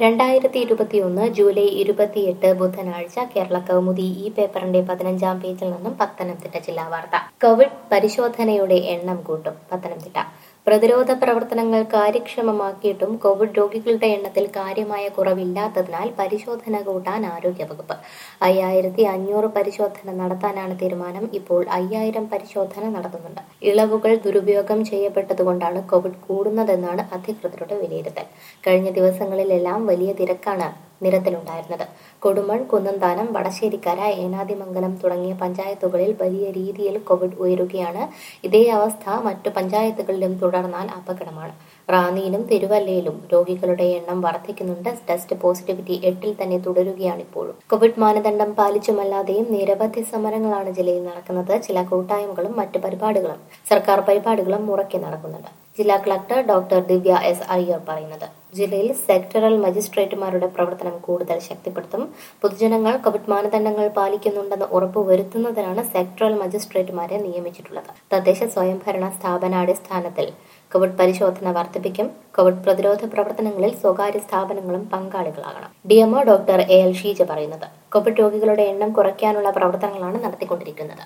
രണ്ടായിരത്തി ഇരുപത്തിയൊന്ന് ജൂലൈ ഇരുപത്തിയെട്ട് ബുധനാഴ്ച കേരള കൗമുദി ഈ പേപ്പറിന്റെ പതിനഞ്ചാം പേജിൽ നിന്നും പത്തനംതിട്ട ജില്ലാ വാർത്ത കോവിഡ് പരിശോധനയുടെ എണ്ണം കൂട്ടും പത്തനംതിട്ട പ്രതിരോധ പ്രവർത്തനങ്ങൾ കാര്യക്ഷമമാക്കിയിട്ടും കോവിഡ് രോഗികളുടെ എണ്ണത്തിൽ കാര്യമായ കുറവില്ലാത്തതിനാൽ പരിശോധന കൂട്ടാൻ ആരോഗ്യവകുപ്പ് അയ്യായിരത്തി അഞ്ഞൂറ് പരിശോധന നടത്താനാണ് തീരുമാനം ഇപ്പോൾ അയ്യായിരം പരിശോധന നടത്തുന്നുണ്ട് ഇളവുകൾ ദുരുപയോഗം ചെയ്യപ്പെട്ടതുകൊണ്ടാണ് കോവിഡ് കൂടുന്നതെന്നാണ് അധികൃതരുടെ വിലയിരുത്തൽ കഴിഞ്ഞ ദിവസങ്ങളിലെല്ലാം വലിയ തിരക്കാണ് നിരത്തിലുണ്ടായിരുന്നത് കൊടുമൺ കുന്നന്താനം വടശ്ശേരിക്കര ഏനാദിമംഗലം തുടങ്ങിയ പഞ്ചായത്തുകളിൽ വലിയ രീതിയിൽ കോവിഡ് ഉയരുകയാണ് ഇതേ അവസ്ഥ മറ്റു പഞ്ചായത്തുകളിലും തുടർന്നാൽ അപകടമാണ് റാന്നിയിലും തിരുവല്ലയിലും രോഗികളുടെ എണ്ണം വർദ്ധിക്കുന്നുണ്ട് ടെസ്റ്റ് പോസിറ്റിവിറ്റി എട്ടിൽ തന്നെ തുടരുകയാണ് ഇപ്പോഴും കോവിഡ് മാനദണ്ഡം പാലിച്ചുമല്ലാതെയും നിരവധി സമരങ്ങളാണ് ജില്ലയിൽ നടക്കുന്നത് ചില കൂട്ടായ്മകളും മറ്റ് പരിപാടികളും സർക്കാർ പരിപാടികളും മുറയ്ക്ക് നടക്കുന്നുണ്ട് ജില്ലാ collector doctor Divya S Iyer പറയുന്നത് ജില്ലയിൽ സെക്ടറൽ മജിസ്ട്രേറ്റുമാരുടെ പ്രവർത്തനം കൂടുതൽ ശക്തിപ്പെടുത്തും പൊതുജനങ്ങൾ കോവിഡ് മാനദണ്ഡങ്ങൾ പാലിക്കുന്നുണ്ടെന്ന് ഉറപ്പുവരുത്തുന്നതിനാണ് സെക്ടറൽ മജിസ്ട്രേറ്റുമാരെ നിയമിച്ചിട്ടുള്ളത് തദ്ദേശ സ്വയംഭരണ സ്ഥാപനാടിസ്ഥാനത്തിൽ കോവിഡ് പരിശോധന വർദ്ധിപ്പിക്കും കോവിഡ് പ്രതിരോധ പ്രവർത്തനങ്ങളിൽ സ്വകാര്യ സ്ഥാപനങ്ങളും പങ്കാളികളാകണം DMO doctor A L Sheeja പറയുന്നത് കോവിഡ് രോഗികളുടെ എണ്ണം കുറയ്ക്കാനുള്ള പ്രവർത്തനങ്ങളാണ് നടത്തിക്കൊണ്ടിരിക്കുന്നത്